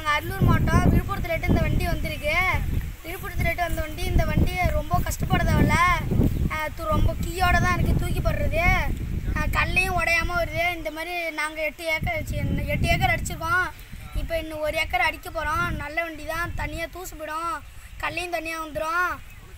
நாங்கள் அரியலூர் மாவட்டம் விழுப்புரத்துலேட்டு இந்த வண்டி வந்திருக்கு விழுப்புரத்துலேட்டு வந்த வண்டி இந்த வண்டி ரொம்ப கஷ்டப்பட தேவையில்ல அஹ் து- ரொம்ப கீயோட தான் இருக்குது தூக்கி போடுறது அஹ் கல்லையும் உடையாம வருது இந்த மாதிரி நாங்கள் எட்டு ஏக்கர் அடிச்சு எட்டு ஏக்கர் அடிச்சிருக்கோம் இப்போ இன்னும் ஒரு ஏக்கர் அடிக்க போகிறோம் நல்ல வண்டி தான் தனியாக தூசு போயிடும் கல்லையும் தனியாக வந்துடும்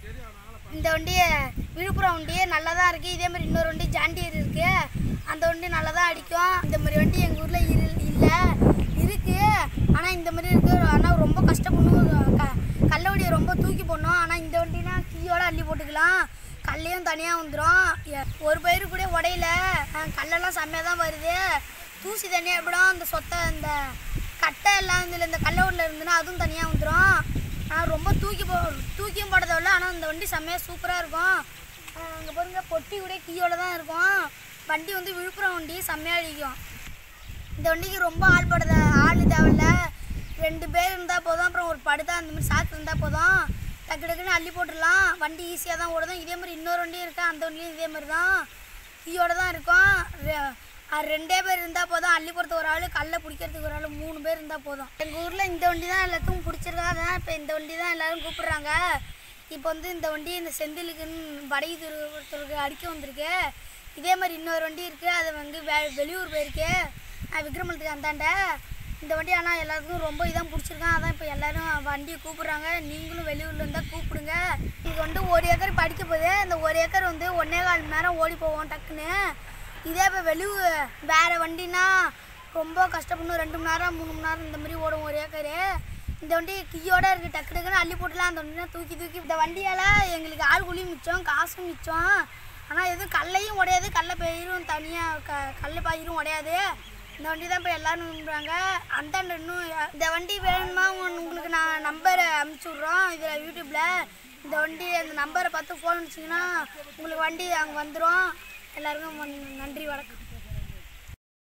இந்த வண்டி விழுப்புரம் வண்டி நல்லா தான் இருக்குது இதே மாதிரி இன்னொரு வண்டி ஜாண்டியர் இருக்குது அந்த வண்டி நல்லா தான் அடிக்கும் இந்த மாதிரி வண்டி எங்கள் ஊரில் இரு இல்லை இருக்குது ஆனால் இந்த மாதிரி இருக்கு ஆனால் ரொம்ப கஷ்டப்படணும் க கல்ல வண்டியை ரொம்ப தூக்கி போடணும் ஆனால் இந்த வண்டினா கீயோட அள்ளி போட்டுக்கலாம் கல்லையும் தனியாக வந்துடும் ஒரு பயிர் கூட உடையில அஹ் கல்லெல்லாம் செம்மையாக தான் வருது தூசி தனியாக எப்படியும் அந்த சொத்தை இந்த கட்டை எல்லாம் இதில் இந்த கல்ல வீட்டில் இருந்துன்னா அதுவும் தனியாக வந்துடும் ஆனால் ரொம்ப தூக்கி போ தூக்கியும் போட தேவையில்ல ஆனால் இந்த வண்டி செம்மையாக சூப்பராக இருக்கும் அங்கே பாருங்க பொட்டி கூட கீயோட தான் இருக்கும் வண்டி வந்து விழுப்புரம் வண்டி செம்மையாக அடிக்கும் இந்த வண்டிக்கு ரொம்ப ஆள் படுத ஆள் தேவையில்ல ரெண்டு பேர் இருந்தால் போதும் அப்புறம் ஒரு படுதா அந்த மாதிரி சாக்கு இருந்தால் போதும் டக்கு டக்குன்னு அள்ளி போட்டுடலாம் வண்டி ஈஸியாக தான் ஓடுதும் இதே மாதிரி இன்னொரு வண்டியும் இருக்குது அந்த வண்டியும் இதே மாதிரி தான் கீயோட தான் இருக்கும் ரெ- அஹ் ரெண்டே பேர் இருந்தால் போதும் அள்ளி போகிறது ஒரு ஆள் கல்லை பிடிக்கிறதுக்கு ஒரு ஆள் மூணு பேர் இருந்தால் போதும் எங்கள் ஊரில் இந்த வண்டி தான் எல்லாத்துக்கும் பிடிச்சிருக்காங்க அதான் இப்போ இந்த வண்டி தான் எல்லாரும் கூப்பிடுறாங்க இப்போ வந்து இந்த வண்டி இந்த செந்திலுக்குன்னு வடகி ஒருத்தருக்கு அடிக்க வந்திருக்கு இதே மாதிரி இன்னொரு வண்டி இருக்குது அது வந்து வெ வெளியூர் போயிருக்கு அஹ் விக்ரமத்துக்கு அந்தாண்ட இந்த வண்டி ஆனால் எல்லாருக்கும் ரொம்ப இதான் பிடிச்சிருக்கான் அதான் இப்போ எல்லாரும் வண்டியை கூப்பிடுறாங்க நீங்களும் வெளியூரில் இருந்தால் கூப்பிடுங்க இது வந்து ஒரு ஏக்கர் படிக்க போகுது இந்த ஒரு ஏக்கர் வந்து ஒன்னே கால் மணி நேரம் ஓடி போவோம் டக்குன்னு இதே இப்போ வெளியூர் வேறு வண்டினா ரொம்ப கஷ்டப்படணும் ரெண்டு மணி நேரம் மூணு மணி நேரம் இந்த மாதிரி ஓடும் ஒரு ஏக்கரு இந்த வண்டி கீயோட இருக்குது டக்கு டக்குன்னு அள்ளி போட்டுலாம் அந்த வண்டினா தூக்கி தூக்கி இந்த வண்டியால் எங்களுக்கு ஆள் கூலியும் மிச்சம் காசும் மிச்சம் ஆனால் எதுவும் கல்லையும் உடையாது கடல பயிரும் தனியாக க கடல பயிரும் உடையாது இந்த வண்டி தான் இப்போ எல்லாரும் விரும்புகிறாங்க அந்தாண்ட இன்னும் யா- இந்த வண்டி வேணுமா உங்க- உங்களுக்கு நான் நம்பரை அனுப்பிச்சி விட்றோம் இதில் யூடியூப்பில் இந்த வண்டி அந்த நம்பரை பார்த்து ஃபோன் அடிச்சிங்கன்னா உங்களுக்கு வண்டி அங்கே வந்துடும் எல்லாருக்கும் வண்- நன்றி வணக்கம்